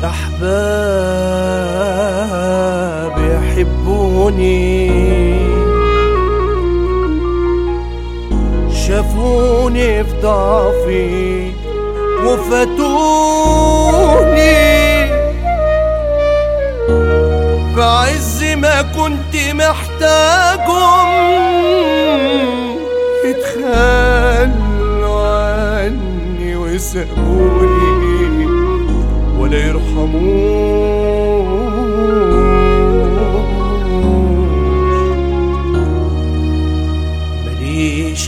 أحباب يحبوني شافوني في ضعفي وفاتوني بعز ما كنت محتاجهم اتخلوا عني وسابوني ولا يرحموش ماليش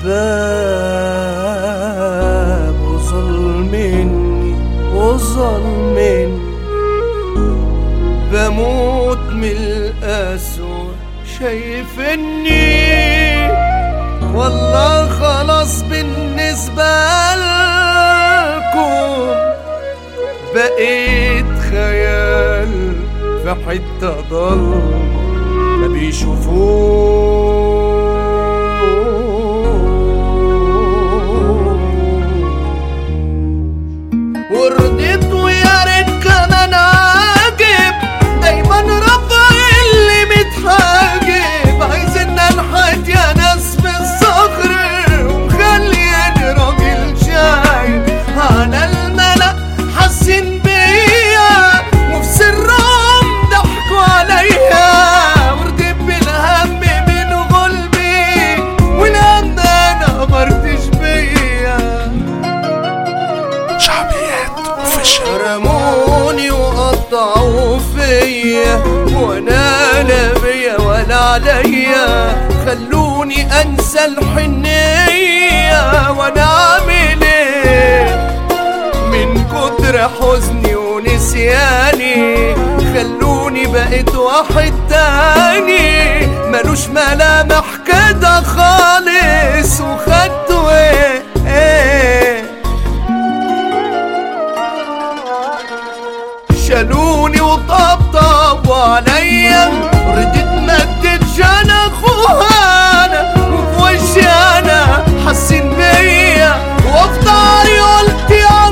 أحباب وظلمني وظلمني بموت من القسوة شايفني والله خلاص بالنسبة لكم بقيت خيال في حتة ضل ما بيشوفوش ورضيت ويا ريت كمان عاجب دايما رافع اللي متحاجب عايزين ننحت يا ناس في الصخر ومخليني راجل شايب على الملأ حاسين بيا وفي سرهم ضحكوا عليا ورديت بالهم من غلبي والهم انا مرتش بيا شعبيات اوفيشال رموني وقطعوا فيا وانا لا بيا ولا عليا خلوني انسى الحنية وانا اعمل ايه من كتر حزني ونسياني خلوني بقيت واحد تاني ملوش ملامح كده خالص وخدته ايه, إيه شالوني وطبطبوا عليا رديت مدت انا اخوانا وفي وشي انا حاسين بيا وفي ضهري قلت يا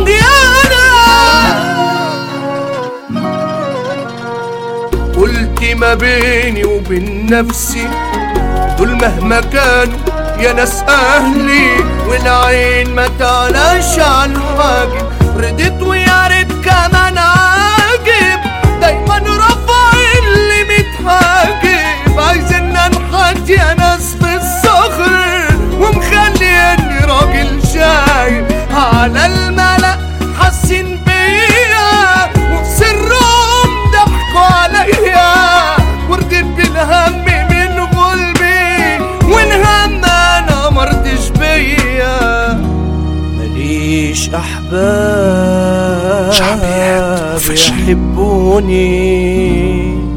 قلت ما بيني وبين نفسي دول مهما كانوا يا ناس اهلي والعين ما تعلاش عن حاجب رديت ويا ريت كمان عاجب دايما رافع اللي متحاجب عايزين ننحت يا ناس في الصخر ومخليني راجل شايب على الملأ حاسين بيا وفي سرهم ضحكوا عليا ورديت بالهم من غلبي والهم انا مرضش بيا ماليش احباب شعبيات official. يحبوني